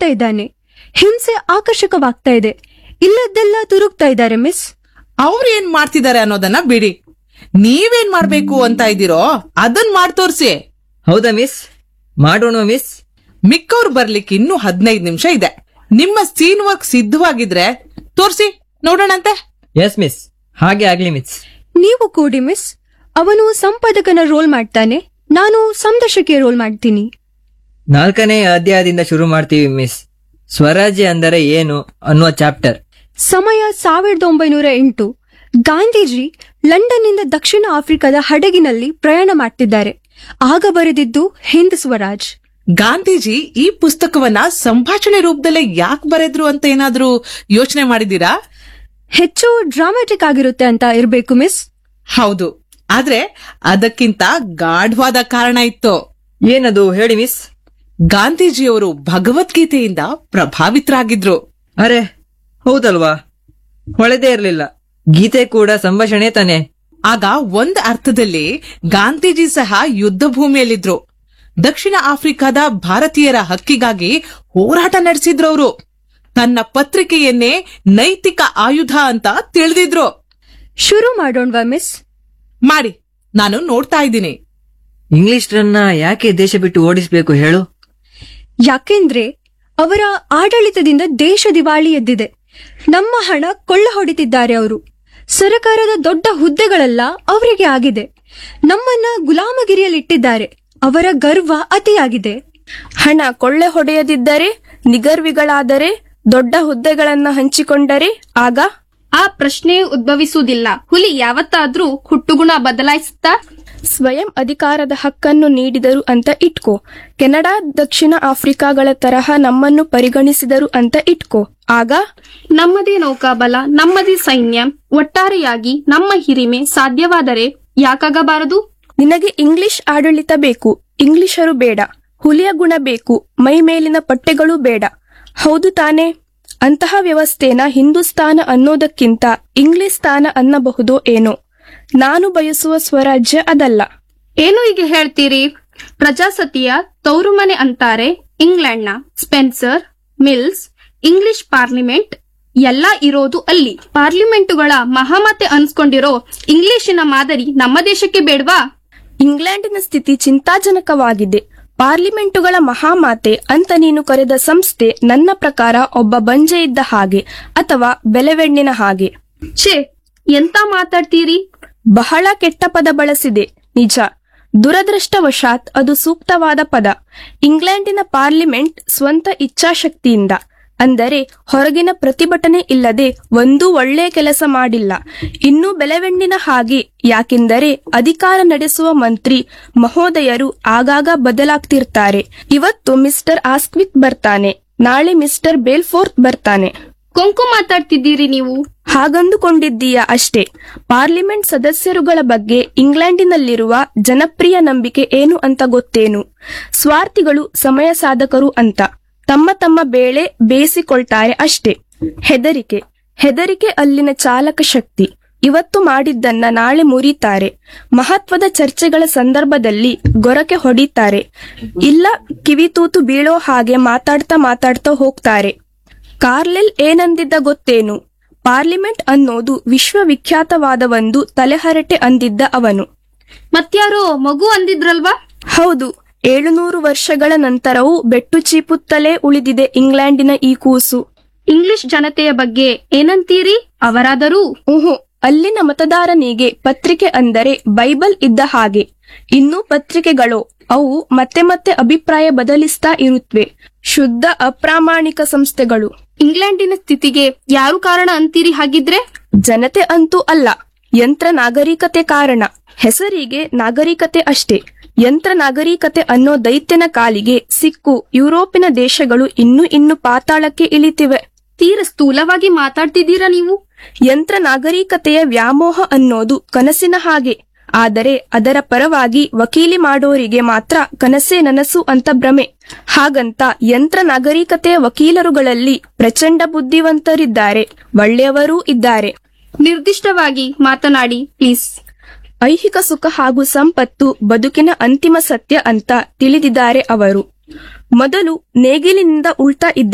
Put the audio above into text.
ಮಾಡ್ತಾ ಇದ್ದಾನೆ ಹಿಂಸೆ ಆಕರ್ಷಕವಾಗ್ತಾ ಇದೆ ಇಲ್ಲದ್ದೆಲ್ಲ ತುರುಕ್ತಾ ಇದ್ದಾರೆ ಮಿಸ್ ಅವ್ರು ಏನ್ ಮಾಡ್ತಿದ್ದಾರೆ ಅನ್ನೋದನ್ನ ಬಿಡಿ ನೀವೇನ್ ಮಾಡ್ಬೇಕು ಅಂತ ಇದ್ದೀರೋ ಅದನ್ ಮಾಡ್ ತೋರ್ಸಿ ಹೌದಾ ಮಿಸ್ ಮಾಡೋಣ ಮಿಸ್ ಮಿಕ್ಕವ್ರು ಬರ್ಲಿಕ್ಕೆ ಇನ್ನೂ ಹದಿನೈದು ನಿಮಿಷ ಇದೆ ನಿಮ್ಮ ಸೀನ್ ವರ್ಕ್ ಸಿದ್ಧವಾಗಿದ್ರೆ ತೋರ್ಸಿ ನೋಡೋಣಂತೆ ಎಸ್ ಮಿಸ್ ಹಾಗೆ ಆಗ್ಲಿ ಮಿಸ್ ನೀವು ಕೂಡಿ ಮಿಸ್ ಅವನು ಸಂಪಾದಕನ ರೋಲ್ ಮಾಡ್ತಾನೆ ನಾನು ಸಂದರ್ಶಕಿಯ ರೋಲ್ ಮಾಡ್ತೀನಿ ನಾಲ್ಕನೇ ಅಧ್ಯಾಯದಿಂದ ಶುರು ಮಾಡ್ತೀವಿ ಮಿಸ್ ಸ್ವರಾಜ್ಯ ಅಂದರೆ ಏನು ಅನ್ನುವ ಚಾಪ್ಟರ್ ಸಮಯ ಸಾವಿರದ ಒಂಬೈನೂರ ಎಂಟು ಗಾಂಧೀಜಿ ಲಂಡನ್ನಿಂದ ದಕ್ಷಿಣ ಆಫ್ರಿಕಾದ ಹಡಗಿನಲ್ಲಿ ಪ್ರಯಾಣ ಮಾಡ್ತಿದ್ದಾರೆ ಆಗ ಬರೆದಿದ್ದು ಹಿಂದ್ ಸ್ವರಾಜ್ ಗಾಂಧೀಜಿ ಈ ಪುಸ್ತಕವನ್ನ ಸಂಭಾಷಣೆ ರೂಪದಲ್ಲೇ ಯಾಕೆ ಬರೆದ್ರು ಅಂತ ಏನಾದ್ರೂ ಯೋಚನೆ ಮಾಡಿದೀರಾ ಹೆಚ್ಚು ಡ್ರಾಮ್ಯಾಟಿಕ್ ಆಗಿರುತ್ತೆ ಅಂತ ಇರ್ಬೇಕು ಮಿಸ್ ಹೌದು ಆದ್ರೆ ಅದಕ್ಕಿಂತ ಗಾಢವಾದ ಕಾರಣ ಇತ್ತು ಏನದು ಹೇಳಿ ಮಿಸ್ ಗಾಂಧೀಜಿಯವರು ಭಗವದ್ಗೀತೆಯಿಂದ ಪ್ರಭಾವಿತರಾಗಿದ್ರು ಅರೆ ಹೌದಲ್ವಾ ಹೊಳೆದೇ ಇರಲಿಲ್ಲ ಗೀತೆ ಕೂಡ ಸಂಭಾಷಣೆ ತಾನೆ ಆಗ ಒಂದ್ ಅರ್ಥದಲ್ಲಿ ಗಾಂಧೀಜಿ ಸಹ ಯುದ್ಧ ಭೂಮಿಯಲ್ಲಿದ್ರು ದಕ್ಷಿಣ ಆಫ್ರಿಕಾದ ಭಾರತೀಯರ ಹಕ್ಕಿಗಾಗಿ ಹೋರಾಟ ನಡೆಸಿದ್ರು ಅವರು ತನ್ನ ಪತ್ರಿಕೆಯನ್ನೇ ನೈತಿಕ ಆಯುಧ ಅಂತ ತಿಳಿದಿದ್ರು ಶುರು ಮಾಡೋಣವಾ ಮಿಸ್ ಮಾಡಿ ನಾನು ನೋಡ್ತಾ ಇದ್ದೀನಿ ಇಂಗ್ಲಿಷ್ರನ್ನ ಯಾಕೆ ದೇಶ ಬಿಟ್ಟು ಓಡಿಸ್ಬೇಕು ಹೇಳು ಯಾಕೆಂದ್ರೆ ಅವರ ಆಡಳಿತದಿಂದ ದೇಶ ದಿವಾಳಿ ಎದ್ದಿದೆ ನಮ್ಮ ಹಣ ಕೊಳ್ಳ ಹೊಡಿತಿದ್ದಾರೆ ಅವರು ಸರಕಾರದ ದೊಡ್ಡ ಹುದ್ದೆಗಳೆಲ್ಲ ಅವರಿಗೆ ಆಗಿದೆ ನಮ್ಮನ್ನ ಗುಲಾಮಗಿರಿಯಲ್ಲಿಟ್ಟಿದ್ದಾರೆ ಅವರ ಗರ್ವ ಅತಿಯಾಗಿದೆ ಹಣ ಕೊಳ್ಳೆ ಹೊಡೆಯದಿದ್ದರೆ ನಿಗರ್ವಿಗಳಾದರೆ ದೊಡ್ಡ ಹುದ್ದೆಗಳನ್ನ ಹಂಚಿಕೊಂಡರೆ ಆಗ ಆ ಪ್ರಶ್ನೆ ಉದ್ಭವಿಸುವುದಿಲ್ಲ ಹುಲಿ ಯಾವತ್ತಾದ್ರೂ ಹುಟ್ಟುಗುಣ ಬದಲಾಯಿಸುತ್ತಾ ಸ್ವಯಂ ಅಧಿಕಾರದ ಹಕ್ಕನ್ನು ನೀಡಿದರು ಅಂತ ಇಟ್ಕೋ ಕೆನಡಾ ದಕ್ಷಿಣ ಆಫ್ರಿಕಾಗಳ ತರಹ ನಮ್ಮನ್ನು ಪರಿಗಣಿಸಿದರು ಅಂತ ಇಟ್ಕೋ ಆಗ ನಮ್ಮದೇ ನೌಕಾಬಲ ನಮ್ಮದೇ ಸೈನ್ಯ ಒಟ್ಟಾರೆಯಾಗಿ ನಮ್ಮ ಹಿರಿಮೆ ಸಾಧ್ಯವಾದರೆ ಯಾಕಾಗಬಾರದು ನಿನಗೆ ಇಂಗ್ಲಿಷ್ ಆಡಳಿತ ಬೇಕು ಇಂಗ್ಲಿಷರು ಬೇಡ ಹುಲಿಯ ಗುಣ ಬೇಕು ಮೈ ಮೇಲಿನ ಪಟ್ಟೆಗಳು ಬೇಡ ಹೌದು ತಾನೇ ಅಂತಹ ವ್ಯವಸ್ಥೆನ ಹಿಂದೂಸ್ತಾನ ಅನ್ನೋದಕ್ಕಿಂತ ಇಂಗ್ಲಿಸ್ತಾನ ಅನ್ನಬಹುದೋ ಏನೋ ನಾನು ಬಯಸುವ ಸ್ವರಾಜ್ಯ ಅದಲ್ಲ ಏನು ಈಗ ಹೇಳ್ತೀರಿ ಪ್ರಜಾಸತಿಯ ತೌರುಮನೆ ಅಂತಾರೆ ಇಂಗ್ಲೆಂಡ್ನ ಸ್ಪೆನ್ಸರ್ ಮಿಲ್ಸ್ ಇಂಗ್ಲಿಷ್ ಪಾರ್ಲಿಮೆಂಟ್ ಎಲ್ಲ ಇರೋದು ಅಲ್ಲಿ ಪಾರ್ಲಿಮೆಂಟುಗಳ ಮಹಾಮತೆ ಅನ್ಸ್ಕೊಂಡಿರೋ ಇಂಗ್ಲಿಶಿನ ಮಾದರಿ ನಮ್ಮ ದೇಶಕ್ಕೆ ಬೇಡ್ವಾ ಇಂಗ್ಲೆಂಡಿನ ಸ್ಥಿತಿ ಚಿಂತಾಜನಕವಾಗಿದೆ ಪಾರ್ಲಿಮೆಂಟುಗಳ ಮಹಾಮಾತೆ ಅಂತ ನೀನು ಕರೆದ ಸಂಸ್ಥೆ ನನ್ನ ಪ್ರಕಾರ ಒಬ್ಬ ಬಂಜೆ ಇದ್ದ ಹಾಗೆ ಅಥವಾ ಬೆಲೆವೆಣ್ಣಿನ ಹಾಗೆ ಛೇ ಎಂತ ಮಾತಾಡ್ತೀರಿ ಬಹಳ ಕೆಟ್ಟ ಪದ ಬಳಸಿದೆ ನಿಜ ದುರದೃಷ್ಟವಶಾತ್ ಅದು ಸೂಕ್ತವಾದ ಪದ ಇಂಗ್ಲೆಂಡಿನ ಪಾರ್ಲಿಮೆಂಟ್ ಸ್ವಂತ ಇಚ್ಛಾಶಕ್ತಿಯಿಂದ ಅಂದರೆ ಹೊರಗಿನ ಪ್ರತಿಭಟನೆ ಇಲ್ಲದೆ ಒಂದೂ ಒಳ್ಳೆ ಕೆಲಸ ಮಾಡಿಲ್ಲ ಇನ್ನೂ ಬೆಲೆವೆಣ್ಣಿನ ಹಾಗೆ ಯಾಕೆಂದರೆ ಅಧಿಕಾರ ನಡೆಸುವ ಮಂತ್ರಿ ಮಹೋದಯರು ಆಗಾಗ ಬದಲಾಗ್ತಿರ್ತಾರೆ ಇವತ್ತು ಮಿಸ್ಟರ್ ಆಸ್ಕ್ವಿತ್ ಬರ್ತಾನೆ ನಾಳೆ ಮಿಸ್ಟರ್ ಬೇಲ್ಫೋರ್ತ್ ಬರ್ತಾನೆ ಕೊಂಕು ಮಾತಾಡ್ತಿದ್ದೀರಿ ನೀವು ಹಾಗಂದುಕೊಂಡಿದ್ದೀಯ ಅಷ್ಟೇ ಪಾರ್ಲಿಮೆಂಟ್ ಸದಸ್ಯರುಗಳ ಬಗ್ಗೆ ಇಂಗ್ಲೆಂಡಿನಲ್ಲಿರುವ ಜನಪ್ರಿಯ ನಂಬಿಕೆ ಏನು ಅಂತ ಗೊತ್ತೇನು ಸ್ವಾರ್ಥಿಗಳು ಸಮಯ ಸಾಧಕರು ಅಂತ ತಮ್ಮ ತಮ್ಮ ಬೇಳೆ ಬೇಯಿಸಿಕೊಳ್ತಾರೆ ಅಷ್ಟೇ ಹೆದರಿಕೆ ಹೆದರಿಕೆ ಅಲ್ಲಿನ ಚಾಲಕ ಶಕ್ತಿ ಇವತ್ತು ಮಾಡಿದ್ದನ್ನ ನಾಳೆ ಮುರಿತಾರೆ ಮಹತ್ವದ ಚರ್ಚೆಗಳ ಸಂದರ್ಭದಲ್ಲಿ ಗೊರಕೆ ಹೊಡಿತಾರೆ ಇಲ್ಲ ಕಿವಿತೂತು ಬೀಳೋ ಹಾಗೆ ಮಾತಾಡ್ತಾ ಮಾತಾಡ್ತಾ ಹೋಗ್ತಾರೆ ಕಾರ್ಲೆಲ್ ಏನಂದಿದ್ದ ಗೊತ್ತೇನು ಪಾರ್ಲಿಮೆಂಟ್ ಅನ್ನೋದು ವಿಶ್ವವಿಖ್ಯಾತವಾದ ಒಂದು ತಲೆಹರಟೆ ಅಂದಿದ್ದ ಅವನು ಮತ್ಯಾರೋ ಮಗು ಅಂದಿದ್ರಲ್ವಾ ಹೌದು ಏಳುನೂರು ವರ್ಷಗಳ ನಂತರವೂ ಬೆಟ್ಟು ಚೀಪುತ್ತಲೇ ಉಳಿದಿದೆ ಇಂಗ್ಲೆಂಡಿನ ಈ ಕೂಸು ಇಂಗ್ಲಿಷ್ ಜನತೆಯ ಬಗ್ಗೆ ಏನಂತೀರಿ ಅವರಾದರೂ ಊಹು ಅಲ್ಲಿನ ಮತದಾರನಿಗೆ ಪತ್ರಿಕೆ ಅಂದರೆ ಬೈಬಲ್ ಇದ್ದ ಹಾಗೆ ಇನ್ನೂ ಪತ್ರಿಕೆಗಳು ಅವು ಮತ್ತೆ ಮತ್ತೆ ಅಭಿಪ್ರಾಯ ಬದಲಿಸ್ತಾ ಇರುತ್ತವೆ ಶುದ್ಧ ಅಪ್ರಾಮಾಣಿಕ ಸಂಸ್ಥೆಗಳು ಇಂಗ್ಲೆಂಡಿನ ಸ್ಥಿತಿಗೆ ಯಾರು ಕಾರಣ ಅಂತೀರಿ ಹಾಗಿದ್ರೆ ಜನತೆ ಅಂತೂ ಅಲ್ಲ ಯಂತ್ರ ನಾಗರಿಕತೆ ಕಾರಣ ಹೆಸರಿಗೆ ನಾಗರಿಕತೆ ಅಷ್ಟೇ ಯಂತ್ರ ನಾಗರಿಕತೆ ಅನ್ನೋ ದೈತ್ಯನ ಕಾಲಿಗೆ ಸಿಕ್ಕು ಯುರೋಪಿನ ದೇಶಗಳು ಇನ್ನು ಇನ್ನು ಪಾತಾಳಕ್ಕೆ ಇಳಿತಿವೆ ತೀರ ಸ್ಥೂಲವಾಗಿ ಮಾತಾಡ್ತಿದ್ದೀರಾ ನೀವು ಯಂತ್ರ ನಾಗರಿಕತೆಯ ವ್ಯಾಮೋಹ ಅನ್ನೋದು ಕನಸಿನ ಹಾಗೆ ಆದರೆ ಅದರ ಪರವಾಗಿ ವಕೀಲಿ ಮಾಡೋರಿಗೆ ಮಾತ್ರ ಕನಸೇ ನನಸು ಅಂತ ಭ್ರಮೆ ಹಾಗಂತ ಯಂತ್ರ ನಾಗರಿಕತೆಯ ವಕೀಲರುಗಳಲ್ಲಿ ಪ್ರಚಂಡ ಬುದ್ಧಿವಂತರಿದ್ದಾರೆ ಒಳ್ಳೆಯವರೂ ಇದ್ದಾರೆ ನಿರ್ದಿಷ್ಟವಾಗಿ ಮಾತನಾಡಿ ಪ್ಲೀಸ್ ಐಹಿಕ ಸುಖ ಹಾಗೂ ಸಂಪತ್ತು ಬದುಕಿನ ಅಂತಿಮ ಸತ್ಯ ಅಂತ ತಿಳಿದಿದ್ದಾರೆ ಅವರು ಮೊದಲು ನೇಗಿಲಿನಿಂದ ಉಲ್ಟಾ ಇದ್ದೆ